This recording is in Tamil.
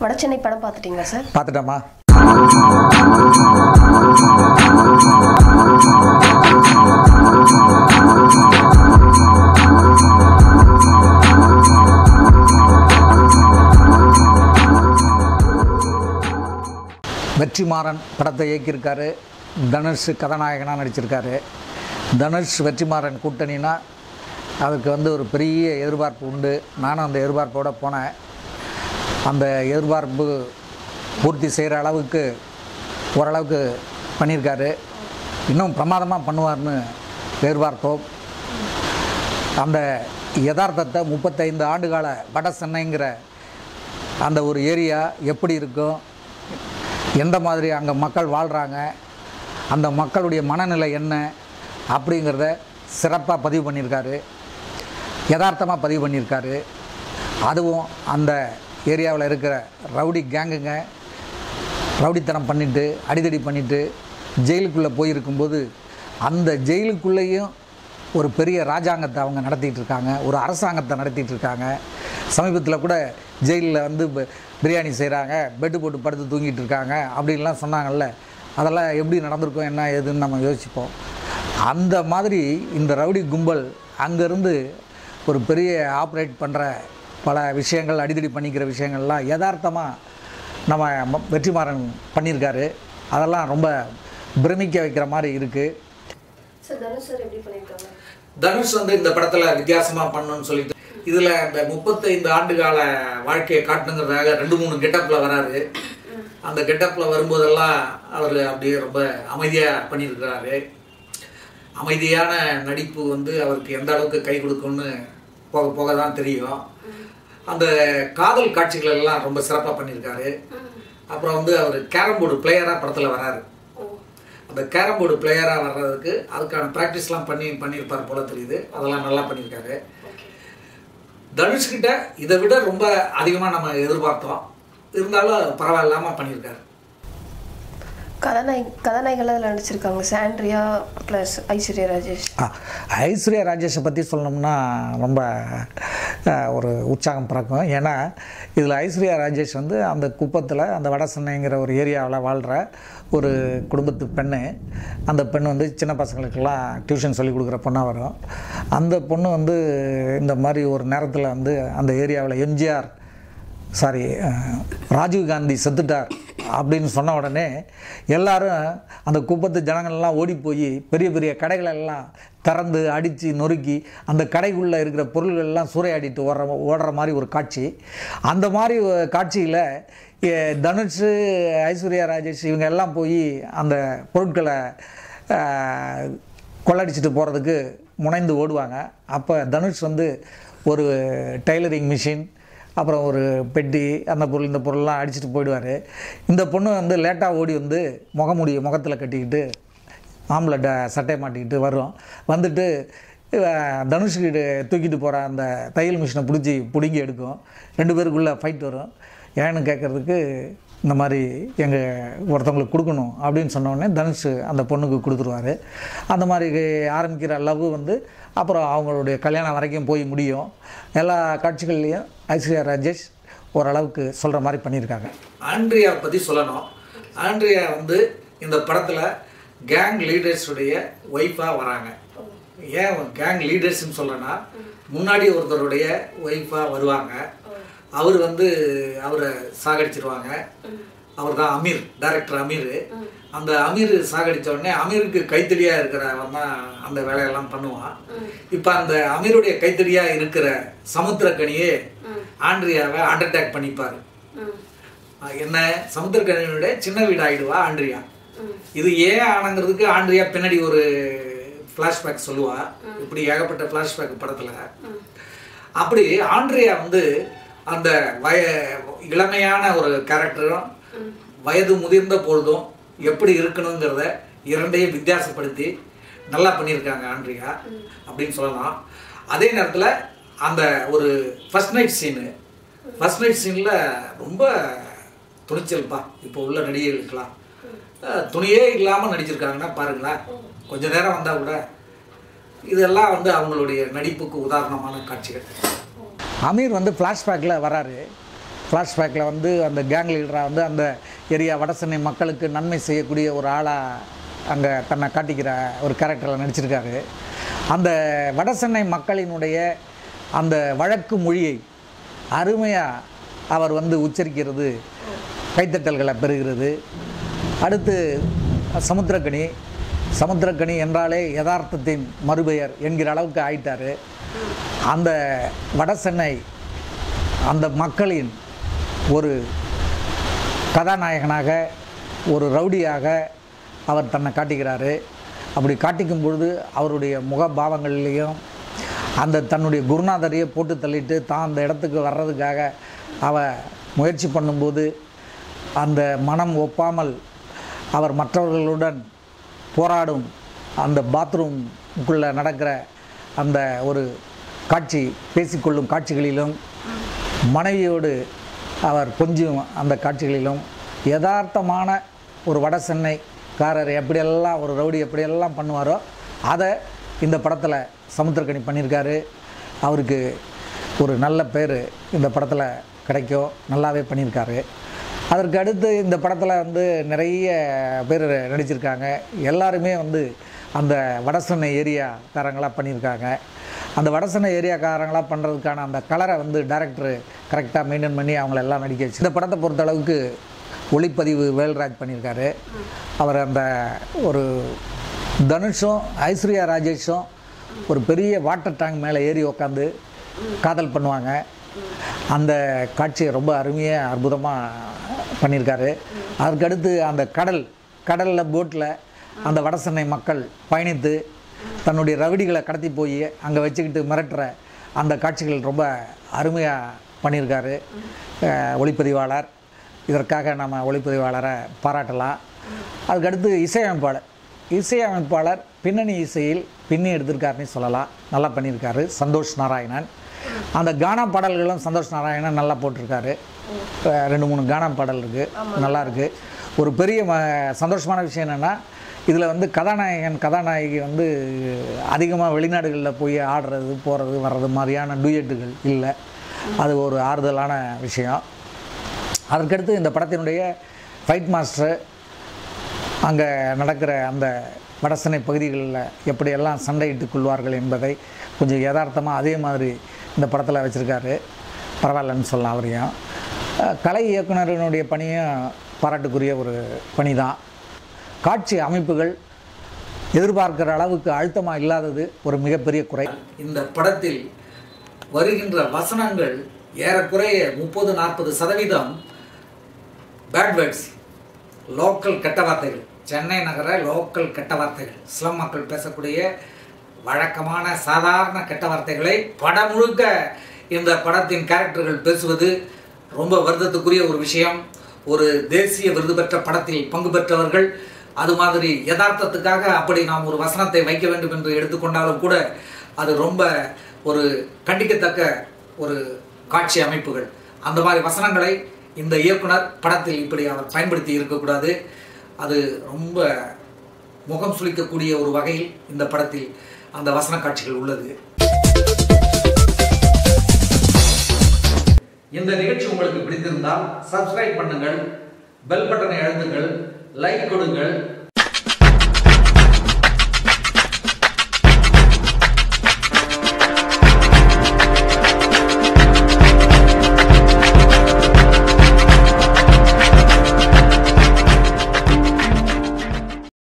வடசென்னை படம் பார்த்துட்டீங்களா சார் பார்த்துட்டோமா வெற்றிமாறன் படத்தை இயக்கியிருக்காரு தனுஷ் கதாநாயகனாக நடிச்சிருக்காரு தனுஷ் வெற்றிமாறன் கூட்டணினா அதுக்கு வந்து ஒரு பெரிய எதிர்பார்ப்பு உண்டு நானும் அந்த எதிர்பார்ப்போடு போனேன் அந்த எதிர்பார்ப்பு பூர்த்தி செய்கிற அளவுக்கு ஓரளவுக்கு பண்ணியிருக்காரு இன்னும் பிரமாதமாக பண்ணுவார்னு எதிர்பார்த்தோம் அந்த யதார்த்தத்தை முப்பத்தைந்து ஆண்டுகால வட சென்னைங்கிற அந்த ஒரு ஏரியா எப்படி இருக்கும் எந்த மாதிரி அங்கே மக்கள் வாழ்கிறாங்க அந்த மக்களுடைய மனநிலை என்ன அப்படிங்கிறத சிறப்பாக பதிவு பண்ணியிருக்காரு யதார்த்தமாக பதிவு பண்ணியிருக்காரு அதுவும் அந்த ஏரியாவில் இருக்கிற ரவுடி கேங்குங்க ரவுடித்தனம் பண்ணிட்டு அடிதடி பண்ணிட்டு ஜெயிலுக்குள்ளே போயிருக்கும்போது அந்த ஜெயிலுக்குள்ளேயும் ஒரு பெரிய ராஜாங்கத்தை அவங்க நடத்திட்டு இருக்காங்க ஒரு அரசாங்கத்தை நடத்திட்டு இருக்காங்க சமீபத்தில் கூட ஜெயிலில் வந்து ப- பிரியாணி செய்கிறாங்க பெட்டு போட்டு படுத்து தூங்கிட்டு இருக்காங்க அப்படின்லாம் சொன்னாங்கல்ல அதெல்லாம் எப்படி நடந்திருக்கும் என்ன ஏதுன்னு நம்ம யோசிப்போம் அந்த மாதிரி இந்த ரவுடி கும்பல் அங்கேருந்து ஒரு பெரிய ஆப்ரேட் பண்ணுற பல விஷயங்கள் அடிதடி பண்ணிக்கிற விஷயங்கள்லாம் யதார்த்தமாக நம்ம ம- வெற்றிமாறன் பண்ணியிருக்காரு அதெல்லாம் ரொம்ப பிரமிக்க வைக்கிற மாதிரி இருக்குது சார் தனுஷ் சார் எப்படி பண்ணியிருக்காங்க தனுஷ் வந்து இந்த படத்தில் வித்தியாசமாக பண்ணணும்னு சொல்லிட்டு இதில் இந்த முப்பத்தைந்து ஆண்டு கால வாழ்க்கையை காட்டணுங்கிறதாக ரெண்டு மூணு கெட்டப்பில் வராரு அந்த கெட்டப்பில் வரும்போதெல்லாம் அவர் அப்படியே ரொம்ப அமைதியாக பண்ணியிருக்கிறாரு அமைதியான நடிப்பு வந்து அவருக்கு எந்த அளவுக்கு கை கொடுக்கும்னு போக போக தான் தெரியும் அந்த காதல் காட்சிகள் எல்லாம் ரொம்ப சிறப்பாக பண்ணியிருக்காரு அப்புறம் வந்து அவர் கேரம் போர்டு பிளேயராக படத்தில் வராரு அந்த கேரம் போர்டு பிளேயராக வர்றதுக்கு அதுக்கான ப்ராக்டிஸ்லாம் பண்ணி பண்ணியிருப்பார் போல தெரியுது அதெல்லாம் நல்லா பண்ணியிருக்காரு தனுஷ்கிட்ட இதை விட ரொம்ப அதிகமாக நம்ம எதிர்பார்த்தோம் இருந்தாலும் பரவாயில்லாமல் பண்ணியிருக்காரு கதாநாயகி கதாநாயகிகள் அதில் நடிச்சிருக்காங்க சாண்ட்ரியா ப்ளஸ் ஐஸ்வர்யா ராஜேஷ் ஆ, ஐஸ்வர்யா ராஜேஷை பற்றி சொல்லணும்னா ரொம்ப ஆ, ஒரு உற்சாகம் பிறக்கும் ஏன்னா இதில் ஐஸ்வர்யா ராஜேஷ் வந்து அந்த குப்பத்தில் அந்த வட சென்னைங்கிற ஒரு ஏரியாவில் வாழ்கிற ஒரு குடும்பத்து பெண்ணு அந்த பெண் வந்து சின்ன பசங்களுக்கெல்லாம் டியூஷன் சொல்லி கொடுக்குற பொண்ணாக வரும் அந்த பொண்ணு வந்து இந்த மாதிரி ஒரு நேரத்தில் வந்து அந்த ஏரியாவில் எம்ஜிஆர் சாரி ராஜீவ் காந்தி செத்துட்டார் அப்படின்னு சொன்ன உடனே எல்லாரும் அந்த குப்பத்து ஜனங்கள்லாம் ஓடி போய் பெரிய பெரிய கடைகளை எல்லாம் திறந்து அடித்து நொறுக்கி அந்த கடைக்குள்ளே இருக்கிற பொருள்கள் எல்லாம் சூறையாடிட்டு ஓடுற ஓடுற மாதிரி ஒரு காட்சி அந்த மாதிரி ஒரு காட்சியில் எ, தனுஷ் ஐஸ்வர்யா ராஜேஷ் இவங்க எல்லாம் போய் அந்த பொருட்களை அஹ், கொள்ளடிச்சிட்டு போகிறதுக்கு முனைந்து ஓடுவாங்க அப்போ தனுஷ் வந்து ஒரு டைலரிங் மிஷின் அப்புறம் ஒரு பெட்டி அந்த பொருள் இந்த பொருள்லாம் அடிச்சுட்டு போயிடுவார் இந்த பொண்ணு வந்து லேட்டாக ஓடி வந்து முகமுடி முகத்தில் கட்டிக்கிட்டு ஆம்பளை ட சட்டை மாட்டிக்கிட்டு வரும் வந்துட்டு இவ தனுஷ்கிட்ட தூக்கிட்டு போகிற அந்த தையல் மிஷினை பிடிச்சி பிடுங்கி எடுக்கும் ரெண்டு பேருக்குள்ளே ஃபைட் வரும் ஏன்னு கேட்குறதுக்கு இந்த மாதிரி எங்கள் ஒருத்தவங்களுக்கு கொடுக்கணும் அப்படின்னு சொன்ன உடனே தனுஷ் அந்த பொண்ணுக்கு கொடுத்துருவாரு அந்த மாதிரி ஆரம்பிக்கிற லவ் வந்து அப்புறம் அவங்களுடைய கல்யாணம் வரைக்கும் போய் முடியும் எல்லா காட்சிகள்லேயும் ஐஸ்வர்யா ராஜேஷ் ஓரளவுக்கு சொல்கிற மாதிரி பண்ணியிருக்காங்க ஆண்ட்ரியா பற்றி சொல்லணும் ஆண்ட்ரியா வந்து இந்த படத்தில் கேங் லீடர்ஸுடைய ஒய்ஃபாக வராங்க ஏன் கேங் லீடர்ஸ்னு சொல்கிறேன்னா முன்னாடி ஒருத்தருடைய ஒய்ஃபாக வருவாங்க அவர் வந்து அவரை சாகடிச்சிருவாங்க அவர் தான் அமீர் டைரக்டர் அமீர் அந்த அமீர் சாகடிச்ச உடனே அமீருக்கு கைத்தடியாக இருக்கிறவன் தான் அந்த வேலையெல்லாம் பண்ணுவான் இப்போ அந்த அமீருடைய கைத்தடியாக இருக்கிற சமுத்திரக்கனியே ஆண்ட்ரியாவை அண்டர்டேக் பண்ணிப்பார் அஹ் என்ன சமுத்திரக்கனியோட சின்ன வீடு ஆயிடுவா ஆண்ட்ரியா இது ஏன் ஆனங்கிறதுக்கு ஆண்ட்ரியா பின்னாடி ஒரு ஃப்ளாஷ்பேக் சொல்லுவா இப்படி ஏகப்பட்ட ஃப்ளாஷ்பேக் படத்துல அப்படி ஆண்ட்ரியா வந்து அந்த வய இளமையான ஒரு கேரக்டரும் வயது முதிர்ந்த பொழுதும் எப்படி இருக்கணுங்கிறத இரண்டையும் வித்தியாசப்படுத்தி நல்லா பண்ணியிருக்காங்க ஆண்ட்ரியா அப்படின்னு சொல்லலாம் அதே நேரத்தில் அந்த ஒரு first night scene first night சீனில் ரொம்ப துணிச்சல்ப்பா இப்போ உள்ள நடிகைகளுக்கெல்லாம் அஹ், துணியே இல்லாமல் நடிச்சிருக்காங்கன்னா பாருங்களேன் கொஞ்ச நேரம் வந்தால் கூட இதெல்லாம் வந்து அவங்களுடைய நடிப்புக்கு உதாரணமான காட்சிகள் அமீர் வந்து ஃப்ளாஷ்பேக்கில் வராரு ஃப்ளாஷ்பேக்கில் வந்து அந்த கேங் லீடராக வந்து அந்த ஏரியா வடசென்னை மக்களுக்கு நன்மை செய்யக்கூடிய ஒரு ஆளாக அங்கே தன்னை காட்டிக்கிற ஒரு கேரக்டரில் நடிச்சிருக்காரு அந்த வடசென்னை மக்களினுடைய அந்த வழக்கு மொழியை அருமையாக அவர் வந்து உச்சரிக்கிறது கைத்தட்டல்களை பெறுகிறது அடுத்து சமுத்திரக்கனி சமுத்திரக்கனி என்றாலே யதார்த்தத்தின் மறுபெயர் என்கிற அளவுக்கு ஆயிட்டார் அந்த வடசென்னை அந்த மக்களின் ஒரு கதாநாயகனாக ஒரு ரவுடியாக அவர் தன்னை காட்டிக்கிறாரு அப்படி காட்டிக்கும் பொழுது அவருடைய முகபாவங்கள்லேயும் அந்த தன்னுடைய குருநாதரையே போட்டு தள்ளிட்டு தான் அந்த இடத்துக்கு வர்றதுக்காக அவ முயற்சி பண்ணும்போது அந்த மனம் ஒப்பாமல் அவர் மற்றவர்களுடன் போராடும் அந்த பாத்ரூம்குள்ளே நடக்கிற அந்த ஒரு காட்சி பேசிக்கொள்ளும் காட்சிகளிலும் மனைவியோடு அவர் கொஞ்சம் அந்த காட்சிகளிலும் யதார்த்தமான ஒரு வட சென்னைக்காரர் எப்படியெல்லாம் ஒரு ரவுடி எப்படியெல்லாம் பண்ணுவாரோ அதை இந்த படத்தில் சமுத்திரக்கனி பண்ணியிருக்காரு அவருக்கு ஒரு நல்ல பேர் இந்த படத்தில் கிடைக்கும் நல்லாவே பண்ணியிருக்காரு அதற்கு அடுத்து இந்த படத்தில் வந்து நிறைய பேர் நடிச்சிருக்காங்க எல்லாருமே வந்து அந்த வடசென்னை ஏரியாக்காரங்களாக பண்ணியிருக்காங்க அந்த வடசென்னை ஏரியாக்காரங்களாக பண்ணுறதுக்கான அந்த கலரை வந்து டேரக்டர் கரெக்டாக மெயின்டைன் பண்ணி அவங்கள எல்லாம் நடிக்க வச்சு இந்த படத்தை பொறுத்த அளவுக்கு ஒளிப்பதிவு வேல்ராஜ் பண்ணியிருக்காரு அவர் அந்த ஒரு தனுஷும் ஐஸ்வர்யா ராஜேஷும் ஒரு பெரிய வாட்டர் டேங்க் மேலே ஏறி உக்காந்து காதல் பண்ணுவாங்க அந்த காட்சியை ரொம்ப அருமையாக அற்புதமாக பண்ணியிருக்காரு அதுக்கடுத்து அந்த கடல் கடலில் போட்டில் அந்த வடசென்னை மக்கள் பயணித்து தன்னுடைய ரவுடிகளை கடத்தி போய் அங்கே வச்சுக்கிட்டு மிரட்டுற அந்த காட்சிகள் ரொம்ப அருமையாக பண்ணியிருக்காரு அஹ் ஒளிப்பதிவாளர் இதற்காக நம்ம ஒளிப்பதிவாளரை பாராட்டலாம் அதுக்கடுத்து இசையமைப்பாளர் இசையமைப்பாளர் பின்னணி இசையில் பின்னி எடுத்திருக்காருன்னு சொல்லலாம் நல்லா பண்ணியிருக்காரு சந்தோஷ் நாராயணன் அந்த கானா பாடல்களும் சந்தோஷ் நாராயணன் நல்லா போட்டிருக்காரு அஹ் ரெண்டு மூணு கானா பாடல் இருக்குது நல்லா இருக்கு ஒரு பெரிய ம சந்தோஷமான விஷயம் என்னென்னா இதில் வந்து கதாநாயகன் கதாநாயகி வந்து அதிகமாக வெளிநாடுகளில் போய் ஆடுறது போகிறது வர்றது மாதிரியான டூயட்டுகள் இல்லை அது ஒரு ஆறுதலான விஷயம் அதற்கடுத்து இந்த படத்தினுடைய ஃபைட் மாஸ்டர் அங்கே நடக்கிற அந்த வடசென்னை பகுதிகளில் எப்படியெல்லாம் சண்டையிட்டுக் கொள்வார்கள் என்பதை கொஞ்சம் யதார்த்தமாக அதே மாதிரி இந்த படத்தில் வச்சுருக்காரு பரவாயில்லன்னு சொல்லலாம் அவரையும் அஹ் கலை இயக்குனரினுடைய பணியும் பாராட்டுக்குரிய ஒரு பணி தான் காட்சி அமைப்புகள் எதிர்பார்க்கிற அளவுக்கு அழுத்தமாக இல்லாதது ஒரு மிகப்பெரிய குறை இந்த படத்தில் வருகின்ற வசனங்கள் ஏறக்குறைய முப்பது நாற்பது சதவீதம் பேட் வேர்ட்ஸ் லோக்கல் கெட்ட வார்த்தைகள் சென்னை நகர லோக்கல் கெட்ட வார்த்தைகள் ஸ்லம் மக்கள் பேசக்கூடிய வழக்கமான சாதாரண கெட்ட வார்த்தைகளை படம் முழுக்க இந்த படத்தின் கேரக்டர்கள் பேசுவது ரொம்ப வருத்தத்துக்குரிய ஒரு விஷயம் ஒரு தேசிய விருது பெற்ற படத்தில் பங்கு பெற்றவர்கள் அது மாதிரி யதார்த்தத்துக்காக அப்படி நாம் ஒரு வசனத்தை வைக்க வேண்டும் என்று எடுத்துக்கொண்டாலும் கூட அது ரொம்ப ஒரு கண்டிக்கத்தக்க ஒரு காட்சி அமைப்புகள் அந்த மாதிரி வசனங்களை இந்த இயக்குனர் படத்தில் இப்படி அவர் பயன்படுத்தி இருக்கக்கூடாது அது ரொம்ப முகம் சுளிக்கக்கூடிய ஒரு வகையில் இந்த படத்தில் அந்த வசன காட்சிகள் உள்ளது இந்த நிகழ்ச்சி உங்களுக்கு பிடித்திருந்தால் சப்ஸ்கிரைப் பண்ணுங்கள் பெல் பட்டனை அழுத்துங்கள் லைக் கொடுங்கள்